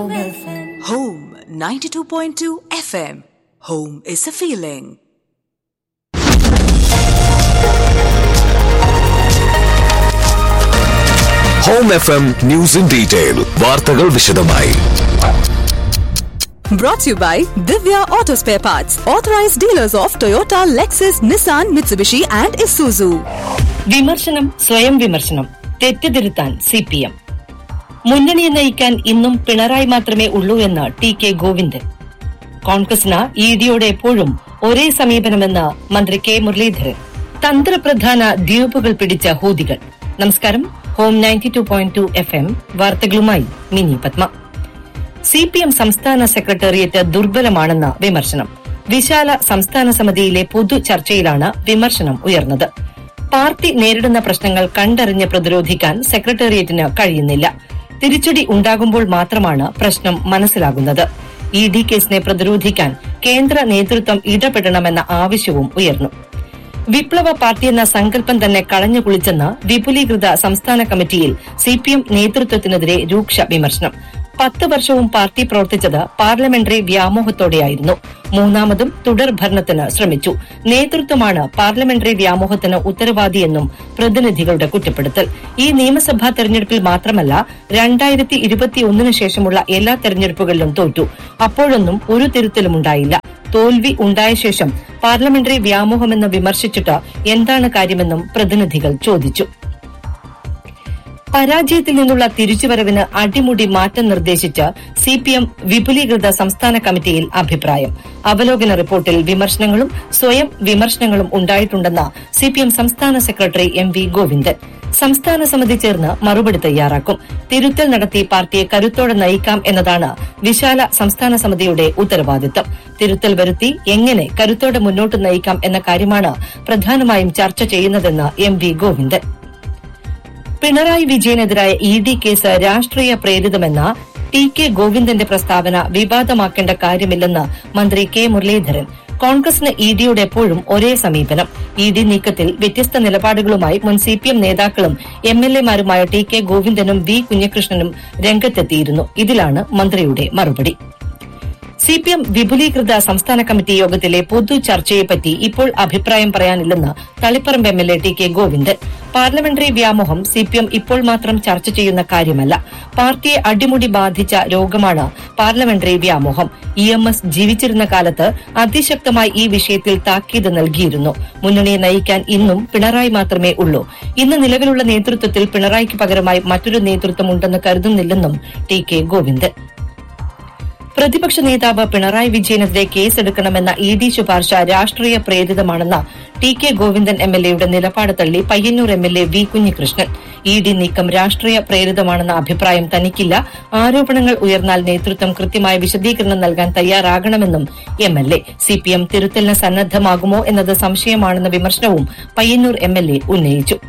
Home FM. Home 92.2 FM. Home is a feeling. Home F M news in detail വാർത്തകൾ വിശദമായി Brought to you by Divya Auto Spare Parts, authorized dealers of Toyota, Lexus, Nissan, Mitsubishi, and Isuzu. വിമർശനം സ്വയം വിമർശനം തെറ്റുതിരുത്താൻ C P M മുന്നണിയെ നയിക്കാൻ ഇന്നും പിണറായി മാത്രമേ ഉള്ളൂ എന്ന് ടി കെ ഗോവിന്ദൻ കോൺഗ്രസിന് ഇ ഡിയോട് എപ്പോഴും ഒരേ സമീപനമെന്ന് മന്ത്രി കെ മുരളീധരൻ തന്ത്രപ്രധാന ദ്വീപുകൾ പിടിച്ച ഹൂതികൾ നമസ്കാരം Home ninety two point two F M വാർത്തകളുമായി Mini Padma C P M സംസ്ഥാന സെക്രട്ടേറിയറ്റ് ദുർബലമാണെന്ന വിമർശനം വിശാല സംസ്ഥാന സമിതിയിലെ പൊതു ചർച്ചയിലാണ് വിമർശനം ഉയർന്നത് പാർട്ടി നേരിടുന്ന പ്രശ്നങ്ങൾ കണ്ടറിഞ്ഞ് പ്രതിരോധിക്കാൻ സെക്രട്ടേറിയറ്റിന് കഴിയുന്നില്ല തിരിച്ചടി ഉണ്ടാകുമ്പോൾ മാത്രമാണ് പ്രശ്നം മനസ്സിലാകുന്നത് ഇ ഡി കേസിനെ പ്രതിരോധിക്കാൻ കേന്ദ്ര നേതൃത്വം ഇടപെടണമെന്ന ആവശ്യവും ഉയർന്നു വിപ്ലവ പാർട്ടിയെന്ന സങ്കല്പം തന്നെ കളഞ്ഞു കുളിച്ചെന്ന് വിപുലീകൃത സംസ്ഥാന കമ്മിറ്റിയിൽ സിപിഎം നേതൃത്വത്തിനെതിരെ രൂക്ഷ വിമർശനം പത്ത് വർഷവും പാർട്ടി പ്രവർത്തിച്ചത് പാർലമെന്ററി വ്യാമോഹത്തോടെയായിരുന്നു മൂന്നാമതും തുടർ ഭരണത്തിന് ശ്രമിച്ചു നേതൃത്വമാണ് പാർലമെന്ററി വ്യാമോഹത്തിന് ഉത്തരവാദിയെന്നും പ്രതിനിധികളുടെ കുറ്റപ്പെടുത്തൽ ഈ നിയമസഭാ തെരഞ്ഞെടുപ്പിൽ മാത്രമല്ല രണ്ടായിരത്തി ഇരുപത്തിയൊന്നിന് ശേഷമുള്ള എല്ലാ തെരഞ്ഞെടുപ്പുകളിലും തോറ്റു അപ്പോഴൊന്നും ഒരു തിരുത്തലും ഉണ്ടായില്ല തോൽവി ഉണ്ടായ ശേഷം പാർലമെന്ററി വ്യാമോഹമെന്ന് വിമർശിച്ചിട്ട് എന്താണ് കാര്യമെന്നും പ്രതിനിധികൾ ചോദിച്ചു പരാജയത്തിൽ നിന്നുള്ള തിരിച്ചുവരവിന് അടിമുടി മാറ്റം നിർദ്ദേശിച്ച് സിപിഎം വിപുലീകൃത സംസ്ഥാന കമ്മിറ്റിയിൽ അഭിപ്രായം അവലോകന റിപ്പോർട്ടിൽ വിമർശനങ്ങളും സ്വയം വിമർശനങ്ങളും ഉണ്ടായിട്ടുണ്ടെന്ന് സിപിഎം സംസ്ഥാന സെക്രട്ടറി എം വി ഗോവിന്ദൻ സംസ്ഥാന സമിതി ചേർന്ന് മറുപടി തയ്യാറാക്കും തിരുത്തൽ നടത്തി പാർട്ടിയെ കരുത്തോടെ നയിക്കാം എന്നതാണ് വിശാല സംസ്ഥാന സമിതിയുടെ ഉത്തരവാദിത്തം തിരുത്തൽ വരുത്തി എങ്ങനെ കരുത്തോടെ മുന്നോട്ട് നയിക്കാം എന്ന കാര്യമാണ് പ്രധാനമായും ചർച്ച ചെയ്യുന്നതെന്ന് എം വി ഗോവിന്ദൻ പിണറായി വിജയനെതിരായ ഇ ഡി കേസ് രാഷ്ട്രീയ പ്രേരിതമെന്ന ടി കെ ഗോവിന്ദന്റെ പ്രസ്താവന വിവാദമാക്കേണ്ട കാര്യമില്ലെന്ന് മന്ത്രി കെ മുരളീധരൻ കോൺഗ്രസിന് ഇ ഡിയോട് എപ്പോഴും ഒരേ സമീപനം ഇ ഡി നീക്കത്തിൽ വ്യത്യസ്ത നിലപാടുകളുമായി മുൻ സി പി എം നേതാക്കളും എം എൽ എമാരുമായ ടി കെ ഗോവിന്ദനും വി കുഞ്ഞികൃഷ്ണനും രംഗത്തെത്തിയിരുന്നു ഇതിലാണ് മന്ത്രിയുടെ മറുപടി സി പി എം വിപുലീകൃത സംസ്ഥാന കമ്മിറ്റി യോഗത്തിലെ പൊതു ചർച്ചയെപ്പറ്റി ഇപ്പോൾ അഭിപ്രായം പറയാനില്ലെന്ന് Taliparamba M L A T K Govindan parliamentary വ്യാമോഹം സി പി എം ഇപ്പോൾ മാത്രം ചർച്ച ചെയ്യുന്ന കാര്യമല്ല പാർട്ടിയെ അടിമുടി ബാധിച്ച രോഗമാണ് പാർലമെന്ററി വ്യാമോഹം ഇ എം എസ് ജീവിച്ചിരുന്ന കാലത്ത് അതിശക്തമായി ഈ വിഷയത്തിൽ താക്കീത് നൽകിയിരുന്നു മുന്നണിയെ നയിക്കാൻ ഇന്നും പിണറായി മാത്രമേ ഉള്ളൂ ഇന്ന് നിലവിലുള്ള നേതൃത്വത്തിൽ പിണറായിക്ക് പകരമായി മറ്റൊരു നേതൃത്വം ഉണ്ടെന്ന് കരുതുന്നില്ലെന്നും ടി കെ ഗോവിന്ദൻ പ്രതിപക്ഷ നേതാവ് പിണറായി വിജയനെതിരെ കേസെടുക്കണമെന്ന ഇ ഡി ശുപാർശ രാഷ്ട്രീയ പ്രേരിതമാണെന്ന T K Govindan M L എയുടെ നിലപാട് തള്ളി Payyanur M L A V Kunhikrishnan E D നീക്കം രാഷ്ട്രീയ പ്രേരിതമാണെന്ന അഭിപ്രായം തനിക്കില്ല ആരോപണങ്ങൾ ഉയർന്നാൽ നേതൃത്വം കൃത്യമായ വിശദീകരണം നൽകാൻ തയ്യാറാകണമെന്നും എം എൽ എ സിപിഎം തിരുത്തലിന് സന്നദ്ധമാകുമോ എന്നത് സംശയമാണെന്ന വിമർശനവും പയ്യന്നൂർ എം എൽ എ ഉന്നയിച്ചു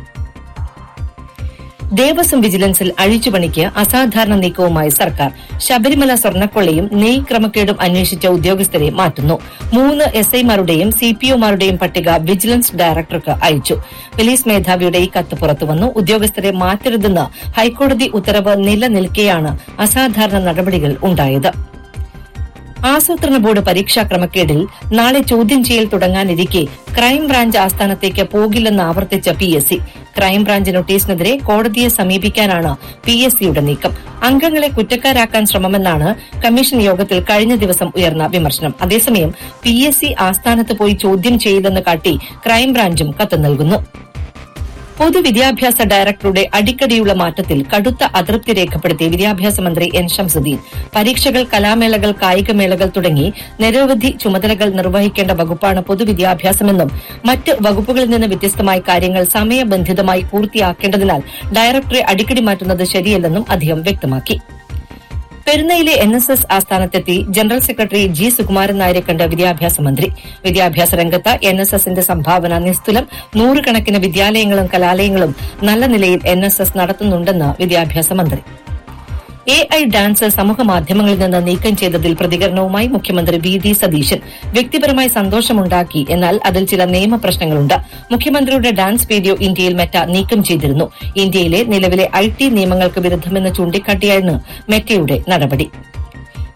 ദേവസ്വം വിജിലൻസിൽ അഴിച്ചുപണിക്ക് അസാധാരണ നീക്കവുമായി സർക്കാർ ശബരിമല സ്വർണ്ണക്കൊള്ളയും നെയ് ക്രമക്കേടും അന്വേഷിച്ച ഉദ്യോഗസ്ഥരെ മാറ്റുന്നു മൂന്ന് എസ് ഐമാരുടെയും സിപിഒമാരുടെയും പട്ടിക വിജിലൻസ് ഡയറക്ടർക്ക് അയച്ചു പോലീസ് മേധാവിയുടെ ഈ കത്ത് പുറത്തുവന്നു ഉദ്യോഗസ്ഥരെ മാറ്റരുതെന്ന് ഹൈക്കോടതി ഉത്തരവ് നിലനിൽക്കെയാണ് അസാധാരണ നടപടികൾ ഉണ്ടായത് ആസൂത്രണ ബോർഡ് പരീക്ഷാ ക്രമക്കേടിൽ നാളെ ചോദ്യം ചെയ്യൽ തുടങ്ങാനിരിക്കെ ക്രൈംബ്രാഞ്ച് ആസ്ഥാനത്തേക്ക് പോകില്ലെന്ന് ആവർത്തിച്ച പി എസ് സി ക്രൈംബ്രാഞ്ച് നോട്ടീസിനെതിരെ കോടതിയെ സമീപിക്കാനാണ് പി എസ് സിയുടെ നീക്കം അംഗങ്ങളെ കുറ്റക്കാരാക്കാൻ ശ്രമമെന്നാണ് കമ്മീഷൻ യോഗത്തിൽ കഴിഞ്ഞ ദിവസം ഉയർന്ന വിമർശനം അതേസമയം പി എസ് സി ആസ്ഥാനത്ത് പോയി ചോദ്യം ചെയ്യില്ലെന്ന് കാട്ടി ക്രൈംബ്രാഞ്ചും കത്ത് നൽകുന്നു പൊതുവിദ്യാഭ്യാസ ഡയറക്ടറുടെ അടിക്കടിയുള്ള മാറ്റത്തിൽ കടുത്ത അതൃപ്തി രേഖപ്പെടുത്തി വിദ്യാഭ്യാസ മന്ത്രി എൻ ഷംസുദ്ദീൻ പരീക്ഷകൾ കലാമേളകൾ കായികമേളകൾ തുടങ്ങി നിരവധി ചുമതലകൾ നിർവഹിക്കേണ്ട വകുപ്പാണ് പൊതുവിദ്യാഭ്യാസമെന്നും മറ്റ് വകുപ്പുകളിൽ നിന്ന് വ്യത്യസ്തമായി കാര്യങ്ങൾ സമയബന്ധിതമായി പൂർത്തിയാക്കേണ്ടതിനാൽ ഡയറക്ടറെ അടിക്കടി മാറ്റുന്നത് ശരിയല്ലെന്നും അദ്ദേഹം വ്യക്തമാക്കി പെരുന്നയിലെ എൻ എസ് എസ് ആസ്ഥാനത്തെത്തി ജനറൽ സെക്രട്ടറി ജി സുകുമാരൻ നായരെ കണ്ട വിദ്യാഭ്യാസ മന്ത്രി വിദ്യാഭ്യാസ രംഗത്ത് എൻ എസ് എസിന്റെ സംഭാവന നിസ്തുലം നൂറുകണക്കിന് വിദ്യാലയങ്ങളും കലാലയങ്ങളും നല്ല നിലയിൽ എൻ എസ് എസ് നടത്തുന്നുണ്ടെന്ന് വിദ്യാഭ്യാസ മന്ത്രി എ ഐ ഡാൻസ് സമൂഹ മാധ്യമങ്ങളിൽ നിന്ന് നീക്കം ചെയ്തതിൽ പ്രതികരണവുമായി മുഖ്യമന്ത്രി വി ഡി സതീശൻ വ്യക്തിപരമായി സന്തോഷമുണ്ടാക്കി എന്നാൽ അതിൽ ചില നിയമപ്രശ്നങ്ങളുണ്ട് മുഖ്യമന്ത്രിയുടെ ഡാൻസ് വീഡിയോ ഇന്ത്യയിൽ മെറ്റ നീക്കം ചെയ്തിരുന്നു ഇന്ത്യയിലെ നിലവിലെ ഐ ടി നിയമങ്ങൾക്ക് വിരുദ്ധമെന്ന് ചൂണ്ടിക്കാട്ടിയായിരുന്നു മെറ്റയുടെ നടപടി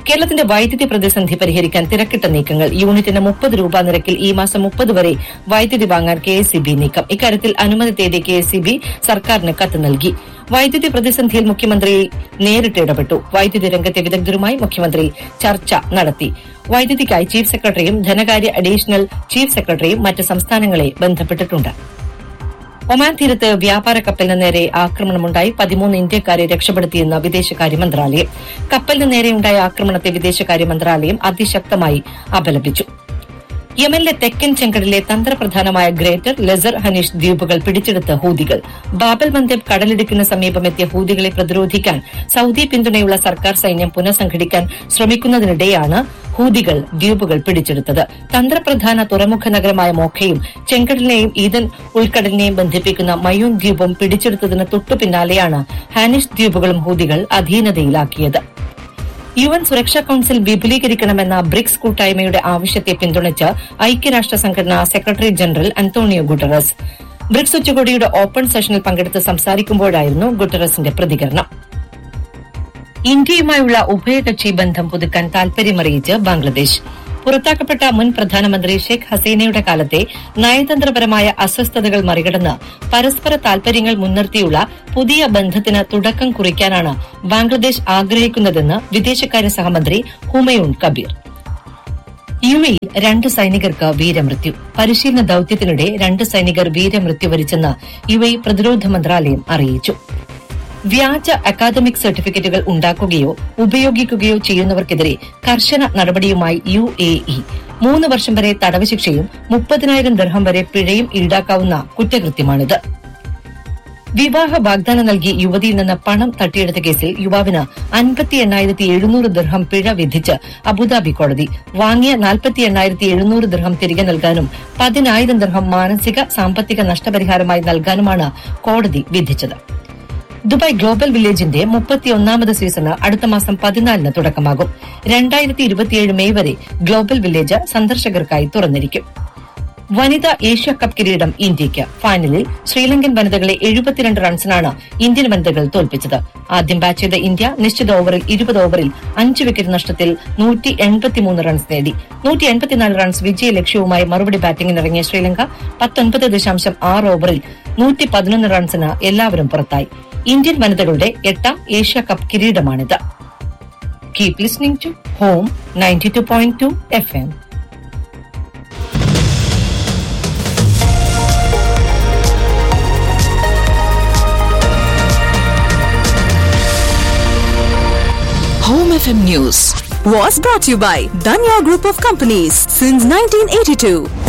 കേരളത്തിന്റെ വൈദ്യുതി പ്രതിസന്ധി പരിഹരിക്കാൻ തിരക്കിട്ട നീക്കങ്ങൾ യൂണിറ്റിന് മുപ്പത് രൂപ നിരക്കിൽ ഈ മാസം മുപ്പത് വരെ വൈദ്യുതി വാങ്ങാൻ കെ എസ് നീക്കം ഇക്കാര്യത്തിൽ അനുമതി തേടി കെ എസ് സർക്കാരിന് കത്ത് നൽകി വൈദ്യുതി പ്രതിസന്ധിയിൽ മുഖ്യമന്ത്രി നേരിട്ട് ഇടപെട്ടു വൈദ്യുതി രംഗത്തെ വിദഗ്ധരുമായി മുഖ്യമന്ത്രി ചർച്ച നടത്തി വൈദ്യുതിക്കായി ചീഫ് സെക്രട്ടറിയും ധനകാര്യ അഡീഷണൽ ചീഫ് സെക്രട്ടറിയും മറ്റ് സംസ്ഥാനങ്ങളെ ബന്ധപ്പെട്ടിട്ടുണ്ട് ഒമാൻ തീരത്ത് വ്യാപാര കപ്പലിന് നേരെ ആക്രമണമുണ്ടായി പതിമൂന്ന് ഇന്ത്യക്കാരെ രക്ഷപ്പെടുത്തിയെന്ന് വിദേശകാര്യ മന്ത്രാലയം കപ്പലിന് നേരെയുണ്ടായ ആക്രമണത്തെ വിദേശകാര്യ മന്ത്രാലയം അതിശക്തമായി അപലപിച്ചു യമനിലെ തെക്കൻ ചെങ്കടലിലെ തന്ത്രപ്രധാനമായ ഗ്രേറ്റർ ലെസർ ഹനീഷ് ദ്വീപുകൾ പിടിച്ചെടുത്ത ഹൂതികൾ ബാബൽ മന്ദബ് കടലിടുക്കിന് സമീപമെത്തിയ ഹൂതികളെ പ്രതിരോധിക്കാൻ സൌദി പിന്തുണയുള്ള സർക്കാർ സൈന്യം പുനഃസംഘടിക്കാൻ ശ്രമിക്കുന്നതിനിടെയാണ് ഹൂതികൾ ദ്വീപുകൾ പിടിച്ചെടുത്തത് തന്ത്രപ്രധാന തുറമുഖ നഗരമായ മോഖയും ചെങ്കടലിനെയും ഈദൻ ഉൾക്കടലിനെയും ബന്ധിപ്പിക്കുന്ന മയൂൻ ദ്വീപും പിടിച്ചെടുത്തതിന് തൊട്ടു പിന്നാലെയാണ് ഹാനിഷ് ദ്വീപുകളും ഹൂതികൾ അധീനതയിലാക്കിയത് യു എൻ സുരക്ഷാ കൌൺസിൽ വിപുലീകരിക്കണമെന്ന ബ്രിക്സ് കൂട്ടായ്മയുടെ ആവശ്യത്തെ പിന്തുണച്ച് ഐക്യരാഷ്ട്ര സംഘടന secretary general Antonio Guterres BRICS ഉച്ചകോടിയുടെ ഓപ്പൺ സെഷനിൽ പങ്കെടുത്ത് സംസാരിക്കുമ്പോഴായിരുന്നു ഗുട്ടറസിന്റെ പ്രതികരണം ഇന്ത്യയുമായുള്ള ഉഭയകക്ഷി ബന്ധം പുതുക്കാൻ താൽപര്യമറിയിച്ച് ബംഗ്ലാദേശ് പുറത്താക്കപ്പെട്ട മുൻ പ്രധാനമന്ത്രി ഷെയ്ഖ് ഹസീനയുടെ കാലത്തെ നയതന്ത്രപരമായ അസ്വസ്ഥതകൾ മറികടന്ന് പരസ്പര താൽപര്യങ്ങൾ മുൻനിർത്തിയുള്ള പുതിയ ബന്ധത്തിന് തുടക്കം കുറിക്കാനാണ് ബംഗ്ലാദേശ് ആഗ്രഹിക്കുന്നതെന്ന് വിദേശകാര്യ സഹമന്ത്രി ഹുമയൂൺ കബീർ യു എയിൽ രണ്ട് സൈനികർക്ക് വീരമൃത്യു പരിശീലന ദൌത്യത്തിനിടെ രണ്ട് സൈനികർ വീരമൃത്യു വരിച്ചെന്ന് യു എ പ്രതിരോധ മന്ത്രാലയം അറിയിച്ചു വ്യാജ അക്കാദമിക് സർട്ടിഫിക്കറ്റുകൾ ഉണ്ടാക്കുകയോ ഉപയോഗിക്കുകയോ ചെയ്യുന്നവർക്കെതിരെ കർശന നടപടിയുമായി യു എ ഇ മൂന്ന് വർഷം വരെ തടവ് ശിക്ഷയും മുപ്പതിനായിരം ദർഹം വരെ പിഴയും ഈടാക്കാവുന്ന കുറ്റകൃത്യമാണിത് വിവാഹ വാഗ്ദാനം നൽകി യുവതിയിൽ നിന്ന് പണം തട്ടിയെടുത്ത കേസിൽ യുവാവിന് അൻപത്തി എണ്ണായിരത്തി എഴുന്നൂറ് ദർഹം പിഴ വിധിച്ച് അബുദാബി കോടതി വാങ്ങിയ നാൽപ്പത്തി എണ്ണായിരത്തി എഴുന്നൂറ് ദർഹം തിരികെ നൽകാനും പതിനായിരം ദർഹം മാനസിക സാമ്പത്തിക നഷ്ടപരിഹാരമായി നൽകാനുമാണ് കോടതി വിധിച്ചത് ദുബായ് ഗ്ലോബൽ വില്ലേജിന്റെ മുപ്പത്തിയൊന്നാമത് സീസണ് അടുത്ത മാസം പതിനാലിന് തുടക്കമാകും രണ്ടായിരത്തി ഇരുപത്തിയേഴ് മെയ് വരെ ഗ്ലോബൽ വില്ലേജ് സന്ദർശകർക്കായി തുറന്നിരിക്കും വനിതാ ഏഷ്യ കപ്പ് കിരീടം ഇന്ത്യയ്ക്ക് ഫൈനലിൽ ശ്രീലങ്കൻ വനിതകളെ എഴുപത്തിരണ്ട് റൺസിനാണ് ഇന്ത്യൻ വനിതകൾ തോൽപ്പിച്ചത് ആദ്യം ബാറ്റ് ചെയ്ത ഇന്ത്യ നിശ്ചിത ഓവറിൽ ഇരുപത് ഓവറിൽ അഞ്ച് വിക്കറ്റ് നഷ്ടത്തിൽ നൂറ്റി എൺപത്തിമൂന്ന് റൺസ് നേടി നൂറ്റി എൺപത്തിനാല് റൺസ് വിജയ ലക്ഷ്യവുമായി മറുപടി ബാറ്റിംഗിനിറങ്ങിയ ശ്രീലങ്ക പത്തൊൻപത് ദശാംശം ആറ് ഓവറിൽ നൂറ്റി പതിനൊന്ന് റൺസിന് എല്ലാവരും പുറത്തായി ഇന്ത്യൻ വനിതകളുടെ എട്ടാം ഏഷ്യ കപ്പ് കിരീടമാണിത് keep listening to Home ninety two point two F M Home FM News was brought to you by Danya Group of Companies since 1982.